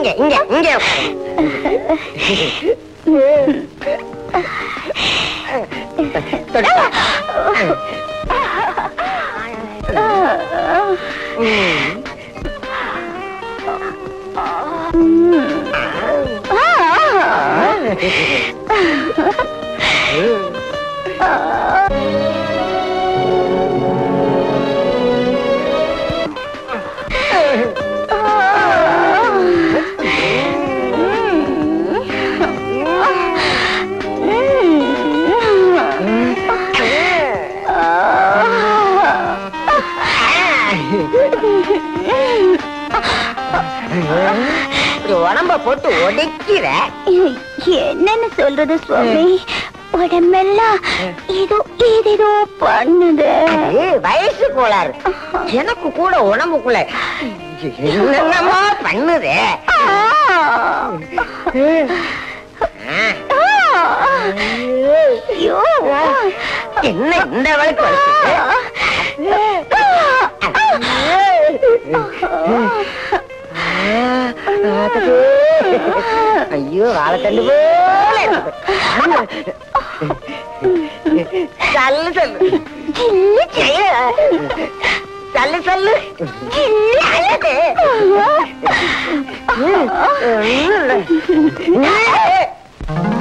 இங்க இங்க இங்க தொட்டு. ம். இப்படி உடம்ப போட்டு ஒடுக்கிற என்னன்னு சொல்றது சுவாமி உடம்பெல்லாம் ஏதோ ஏதேதோ பண்ணுது அது வயசு கோளாறு எனக்கு கூட உடம்புக்குள்ள என்னென்னமோ பண்ணுதே ஐயோ என்ன இந்த வழக்கு ஐயோ வாழைத்தண்டு போல இருக்குது. சல்லு சல்லு சல்லு சல்லு சல்லு ஒண்ணும் இல்ல.